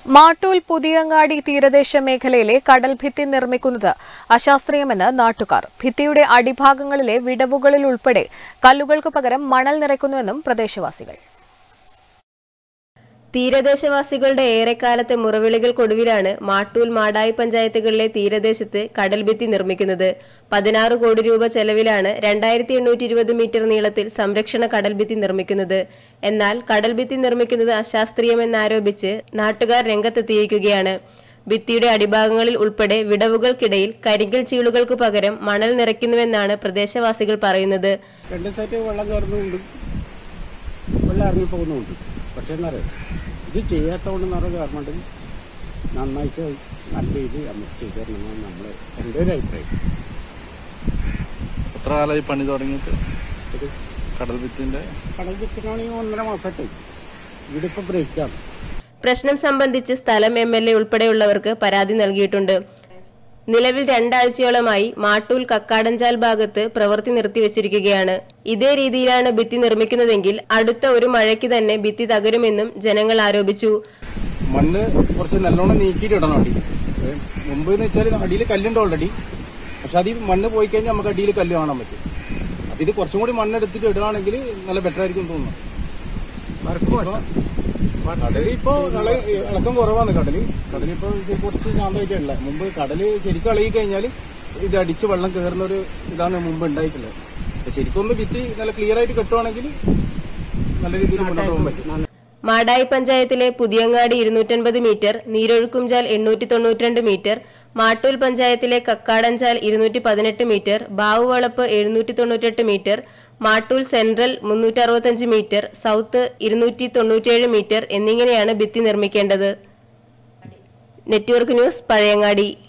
മാട്ടൂൽ പുതിയങ്ങാടി തീരദേശ മേഖലയിലെ കടൽ ഭിത്തി നിർമ്മിക്കുന്നത് അശാസ്ത്രീയമെന്ന് നാട്ടുകാർ ഭിത്തിയുടെ അടിഭാഗങ്ങളിലെ വിടവുകളിൽ ഉൾപ്പെടെ കല്ലുകൾക്ക് പകരം മണൽ നിറയ്ക്കുന്നുവെന്നും പ്രദേശവാസികൾ തീരദേശവാസികളുടെ ഏറെക്കാലത്തെ മുറവിളികൾക്കൊടുവിലാണ് മാട്ടൂൽ മാടായി പഞ്ചായത്തുകളിലെ തീരദേശത്ത് കടൽഭിത്തി നിർമ്മിക്കുന്നത് പതിനാറ് കോടി രൂപ ചെലവിലാണ് രണ്ടായിരത്തി എണ്ണൂറ്റി ഇരുപത് മീറ്റർ നീളത്തിൽ സംരക്ഷണ കടൽഭിത്തി നിർമ്മിക്കുന്നത് എന്നാൽ കടൽഭിത്തി നിർമ്മിക്കുന്നത് അശാസ്ത്രീയമെന്നാരോപിച്ച് നാട്ടുകാർ രംഗത്തെത്തിയിരിക്കുകയാണ് ഭിത്തിയുടെ അടിഭാഗങ്ങളിൽ ഉൾപ്പെടെ വിടവുകൾക്കിടയിൽ കരിങ്കൽ ചീളുകൾക്ക് പകരം മണൽ നിറയ്ക്കുന്നുവെന്നാണ് പ്രദേശവാസികൾ പറയുന്നത് രണ്ട് സൈറ്റ് വെള്ളം കയറുന്നുണ്ട് വെള്ളം ഇറങ്ങിപ്പോകുന്നുണ്ട് പക്ഷേ എന്താ പറയുക ഇത് ചെയ്യാത്തതുകൊണ്ട് എന്ന് പറഞ്ഞാൽ ഗവൺമെൻറ് നന്നായിട്ട് നല്ല ഇത് നമുക്ക് ചെയ്തു തരണമെന്നാണ് നമ്മുടെ എൻ്റെ ഒരു അഭിപ്രായം എത്ര കാലമായി പണി തുടങ്ങിയിട്ട് കടൽ ഭിത്തിന്റെ കടൽ വിത്തിനാണെങ്കിൽ ഒന്നര മാസമായിട്ട് ഇതിപ്പോൾ ബ്രേക്കാണ് പ്രശ്നം സംബന്ധിച്ച് സ്ഥലം എം എൽ എ ഉൾപ്പെടെയുള്ളവർക്ക് പരാതി നൽകിയിട്ടുണ്ട് നിലവിൽ രണ്ടാഴ്ചയോളമായി മാട്ടൂൽ കക്കാടഞ്ചാൽ ഭാഗത്ത് പ്രവൃത്തി നിർത്തിവച്ചിരിക്കുകയാണ് ഇതേ രീതിയിലാണ് ഭിത്തി നിർമ്മിക്കുന്നതെങ്കിൽ അടുത്ത ഒരു മഴയ്ക്ക് തന്നെ ഭിത്തി തകരുമെന്നും ജനങ്ങൾ ആരോപിച്ചു മണ്ണ് കുറച്ച് നല്ലോണം നീക്കിയിട്ട് ഇടണം അടി മുമ്പ് എന്ന് വെച്ചാൽ അടിയിൽ കല്ലുണ്ട് ഓൾറെഡി പക്ഷെ അത് ഈ മണ്ണ് പോയി കഴിഞ്ഞാൽ നമുക്ക് അടിയിൽ കല്ല് കാണാൻ പറ്റും അപ്പൊ ഇത് കുറച്ചും കൂടി മണ്ണ് എടുത്തിട്ട് ഇടുകയാണെങ്കിൽ നല്ല ബെറ്റർ ആയിരിക്കും തോന്നുന്നു കടലിൽ ഇപ്പോ ഇള- ഇളക്കം കുറവാണ് കടല് കടലിപ്പോ ഇത് കുറച്ച് ശാന്തമായിട്ടുള്ള മുമ്പ് കടല് ശരിക്കും ഇളകി കഴിഞ്ഞാൽ ഇത് അടിച്ച് വെള്ളം കയറുന്ന ഒരു ഇതാണ് മുമ്പ് ഉണ്ടായിട്ടുള്ളത് അപ്പൊ ശരിക്കും ഒന്ന് ഭിത്തി നല്ല ക്ലിയർ ആയിട്ട് കെട്ടുവാണെങ്കിൽ നല്ല രീതിയിൽ മുന്നോട്ട് പോകാൻ പറ്റും മാടായി പഞ്ചായത്തിലെ പുതിയങ്ങാടി ഇരുന്നൂറ്റൻപത് മീറ്റർ നീരൊഴുക്കുംചാൽ എണ്ണൂറ്റി തൊണ്ണൂറ്റിരണ്ട് മീറ്റർ മാട്ടൂൽ പഞ്ചായത്തിലെ കക്കാടഞ്ചാൽ ഇരുന്നൂറ്റി പതിനെട്ട് മീറ്റർ ബാവുവളപ്പ് എഴുന്നൂറ്റി തൊണ്ണൂറ്റെട്ട് മീറ്റർ മാട്ടൂൽ സെൻട്രൽ മുന്നൂറ്റി അറുപത്തഞ്ച് മീറ്റർ സൗത്ത് ഇരുന്നൂറ്റി തൊണ്ണൂറ്റിയേഴ് മീറ്റർ എന്നിങ്ങനെയാണ് ഭിത്തി നിർമ്മിക്കേണ്ടത് നെറ്റ്വർക്ക് ന്യൂസ് പഴയങ്ങാടി